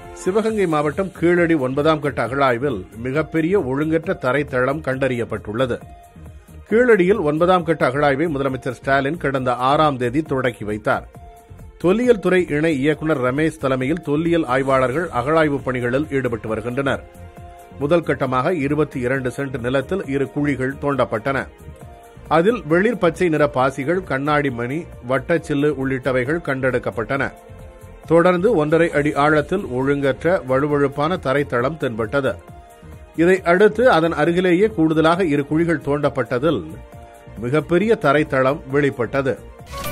சிவகங்கை மாவட்டம் கீழடி ஒன்பதாம் கட்ட அகழாய்வில் மிகப்பெரிய ஒழுங்கற்ற தரைத்தளம் கண்டறியப்பட்டுள்ளது கீழடியில் ஒன்பதாம் கட்ட அகழாய்வை முதலமைச்சர் ஸ்டாலின் கடந்த ஆறாம் தேதி தொடக்கி வைத்தார் தொல்லியல் துறை இணை இயக்குநர் ரமேஷ் தலைமையில் தொல்லியல் ஆய்வாளர்கள் அகழாய்வு பணிகளில் ஈடுபட்டு வருகின்றனர் முதல் கட்டமாக இருபத்தி இரண்டு சென்ட் நிலத்தில் இரு குழிகள் தோண்டப்பட்டன அதில் வெளிர் பச்சை நிற பாசிகள் கண்ணாடி மணி வட்டச்சில்லு உள்ளிட்டவைகள் கண்டெடுக்கப்பட்டன தொடர்ந்து ஒன்றரை அடி ஆழத்தில் ஒழுங்கற்ற வழுவழுப்பான தரைத்தளம் தென்பட்டது இதை அடுத்து அதன் அருகிலேயே கூடுதலாக இரு குழிகள் தோண்டப்பட்டதில் மிகப்பெரிய தரைத்தளம் வெளிப்பட்டது